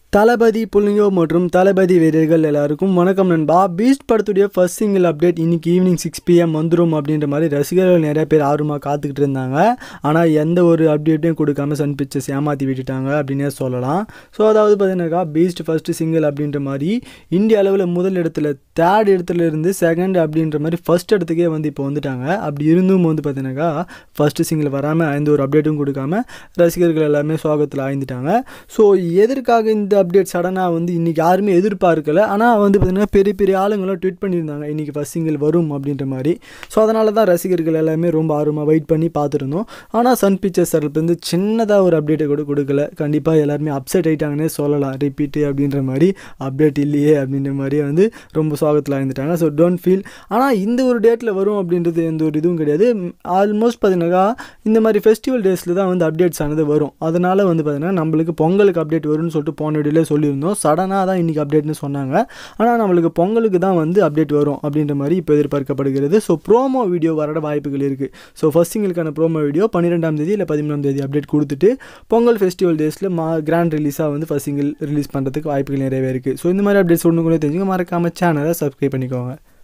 தளபதி புள்ளிங்கோ மற்றும் தளபதி வீரர்கள் எல்லாருக்கும் வணக்கம் நண்பா பீஸ்ட் படத்துடைய ஃபர்ஸ்ட் சிங்கிள் அப்டேட் இன்னைக்கு ஈவினிங் சிக்ஸ் பிஎம் வந்துடும் அப்படின்ற மாதிரி ரசிகர்கள் நிறைய பேர் ஆர்வமாக காத்துக்கிட்டு இருந்தாங்க ஆனால் எந்த ஒரு அப்டேட்டையும் கொடுக்காம சன் பிக்சர்ஸ் ஏமாற்றி விட்டுட்டாங்க அப்படின்னே சொல்லலாம் ஸோ அதாவது பார்த்தீங்கன்னாக்கா பீஸ்ட் ஃபர்ஸ்ட் சிங்கிள் அப்படின்ற மாதிரி இந்திய அளவில் முதல் இடத்துல தேர்ட் இடத்துல இருந்து செகண்ட் அப்படின்ற மாதிரி ஃபர்ஸ்ட் இடத்துக்கே வந்து இப்போ வந்துட்டாங்க அப்படி இருந்தும் வந்து பார்த்தீங்கன்னாக்கா ஃபர்ஸ்ட் சிங்கிள் வராமல் எந்த ஒரு அப்டேட்டும் கொடுக்காம ரசிகர்கள் எல்லாமே சோகத்தில் ஆய்ந்துட்டாங்க ஸோ எதற்காக இந்த அப்டேட் சடனாக வந்து இன்றைக்கி யாருமே எதிர்பார்க்கல ஆனால் வந்து பார்த்திங்கன்னா பெரிய பெரிய ஆளுங்களாம் ட்வீட் பண்ணியிருந்தாங்க இன்றைக்கி ஃபஸ்ட் சிங்கிள் வரும் அப்படின்ற மாதிரி ஸோ அதனால தான் ரசிகர்கள் எல்லாமே ரொம்ப ஆர்வமாக வெயிட் பண்ணி பார்த்துருந்தோம் ஆனால் சன் பிக்சர்ஸ் தரப்புலேருந்து சின்னதாக ஒரு அப்டேட்டை கூட கொடுக்கல கண்டிப்பாக எல்லாருமே அப்செட் ஆகிட்டாங்கன்னே சொல்லலாம் ரிப்பீட்டு அப்படின்ற மாதிரி அப்டேட் இல்லையே அப்படின்ற மாதிரி வந்து ரொம்ப சோகத்தில் ஆயிருந்துட்டாங்க ஸோ டோன்ட் ஃபீல் ஆனால் இந்த ஒரு டேட்டில் வரும் அப்படின்றது எந்த ஒரு இதுவும் கிடையாது ஆல்மோஸ்ட் பார்த்தீங்கன்னாக்கா இந்த மாதிரி ஃபெஸ்டிவல் டேஸில் தான் வந்து அப்டேட்ஸ் ஆனது வரும் அதனால் வந்து பார்த்தீங்கன்னா நம்மளுக்கு பொங்கலுக்கு அப்டேட் வரும்னு சொல்லிட்டு போன வீடியோலே சொல்லியிருந்தோம் சடனாக தான் இன்றைக்கி அப்டேட்னு சொன்னாங்க ஆனால் நம்மளுக்கு பொங்கலுக்கு தான் வந்து அப்டேட் வரும் அப்படின்ற மாதிரி இப்போ எதிர்பார்க்கப்படுகிறது ஸோ ப்ரோமோ வீடியோ வர வாய்ப்புகள் இருக்குது ஸோ ஃபஸ்ட் சிங்கிளுக்கான ப்ரோமோ வீடியோ பன்னிரெண்டாம் தேதி இல்லை பதிமூணாம் தேதி அப்டேட் கொடுத்துட்டு பொங்கல் ஃபெஸ்டிவல் டேஸில் மா கிராண்ட் ரிலீஸாக வந்து ஃபஸ்ட் சிங்கிள் ரிலீஸ் பண்ணுறதுக்கு வாய்ப்புகள் நிறையவே இருக்குது ஸோ இந்த மாதிரி அப்டேட்ஸ் ஒன்று கூட தெரிஞ்சுங்க மறக்காமல் சேனலை சப்ஸ்கிரைப் பண்ணிக்கோங்க